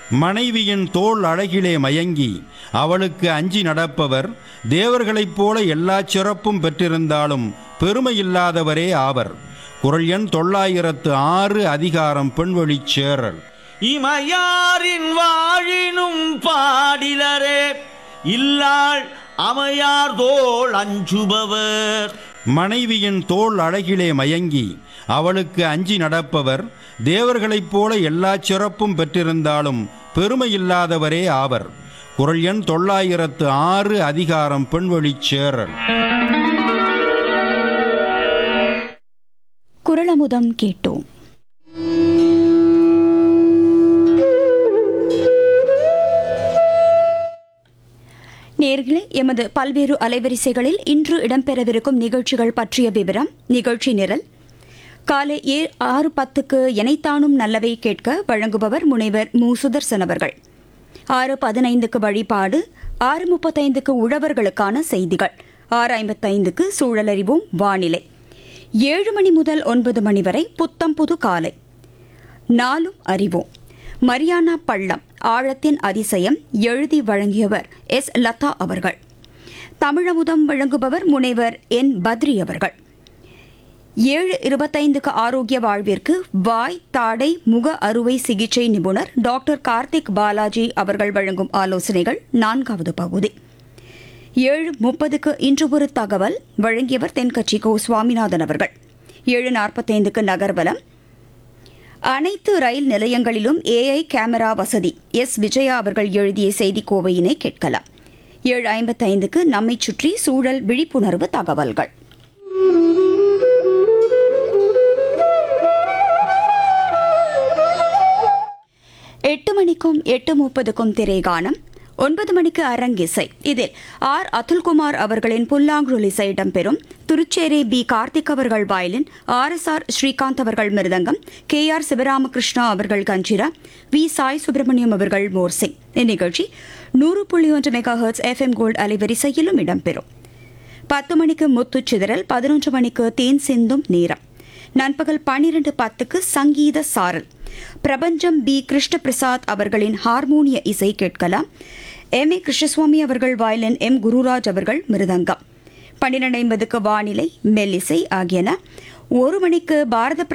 மனைவியின் தோள் அழகிலே மயங்கி அவளுக்கு அஞ்சி நடப்பவர் தேவர்களைப் போல எல்லா சிறப்பும் பெற்றிருந்தாலும் பெருமையில்லாதவரே ஆவர் குரல் எண் தொள்ளாயிரத்து ஆறு அதிகாரம் பெண்வழிச் சேரல் இமையாரின் வாழினும் பாடிலரே இல்லாள் அமையார் தோள் அஞ்சுபவர் மனைவியின் தோள் அழகிலே மயங்கி அவளுக்கு அஞ்சி நடப்பவர் தேவர்களைப் போல எல்லா சிறப்பும் பெற்றிருந்தாலும் பெருமையில்லாதவரே ஆவர் குரல் எண் தொள்ளாயிரத்து ஆறு அதிகாரம் பெண்வழிச் சேரல் குரலமுதம் கேட்டோம் நேர்களே எமது பல்வேறு அலைவரிசைகளில் இன்று இடம்பெறவிருக்கும் நிகழ்ச்சிகள் பற்றிய விவரம் நிகழ்ச்சி நிரல் காலை ஏ ஆறு பத்துக்கு எனைத்தானும் நல்லவை கேட்க வழங்குபவர் முனைவர் மு சுதர்சன் அவர்கள் ஆறு பதினைந்துக்கு வழிபாடு ஆறு முப்பத்தைந்துக்கு உழவர்களுக்கான செய்திகள் ஆறு ஐம்பத்தைந்துக்கு சூழலறிவோம் வானிலை ஏழு மணி முதல் ஒன்பது மணி வரை புத்தம் புது காலை நாளும் அறிவோம் மரியானா பள்ளம் ஆழத்தின் அதிசயம் எழுதி வழங்கியவர் எஸ் லதா அவர்கள் தமிழமுதம் வழங்குபவர் முனைவர் என் பத்ரி அவர்கள் ஏழு இருபத்தைந்துக்கு ஆரோக்கிய வாழ்விற்கு வாய் தாடை முக அறுவை சிகிச்சை நிபுணர் டாக்டர் கார்த்திக் பாலாஜி அவர்கள் வழங்கும் ஆலோசனைகள் நான்காவது பகுதி ஏழு முப்பதுக்கு இன்று ஒரு தகவல் வழங்கியவர் தென்கட்சி கோ சுவாமிநாதன் அவர்கள் ஏழு நாற்பத்தைந்துக்கு நகர்வலம் அனைத்து ரயில் நிலையங்களிலும் ஏஐ கேமரா வசதி எஸ் விஜயா அவர்கள் எழுதிய செய்தி கோவையினை கேட்கலாம் ஏழு ஐம்பத்தைந்துக்கு நம்மைச் சுற்றி சூழல் விழிப்புணர்வு தகவல்கள் எட்டு மணிக்கும் எட்டு முப்பதுக்கும் திரைகானம் ஒன்பது மணிக்கு அரங்கிசை இதில் ஆர் அதுல்குமார் அவர்களின் புல்லாங்குழல் இசை இடம்பெறும் திருச்சேரி பி கார்த்திக் அவர்கள் violin R S R Srikanth அவர்கள் மிருதங்கம் கே ஆர் சிவராமகிருஷ்ணா அவர்கள் கஞ்சிரா வி சாய் சுப்பிரமணியம் அவர்கள் மோர்சிங் இந்நிகழ்ச்சி நூறு புள்ளி ஒன்று மெகா ஹெர்ட்ஸ் எஃப்எம் கோல்டு அலைவரிசையிலும் இடம்பெறும் பத்து மணிக்கு முத்துச் சிதறல் பதினொன்று மணிக்கு தேன் சிந்தும் நேரம் நண்பகல் பன்னிரண்டு பத்துக்கு சங்கீத சாரல் பிரபஞ்சம் பி கிருஷ்ண பிரசாத் அவர்களின் ஹார்மோனிய இசை கேட்கலாம் எம் ஏ கிருஷ்ணசுவாமி அவர்கள் வயலின் எம் குருராஜ் அவர்கள் மிருதங்கம் பன்னிரண்டு ஐம்பதுக்கு வானிலை மெல்லிசை ஆகியன ஒரு மணிக்கு பாரத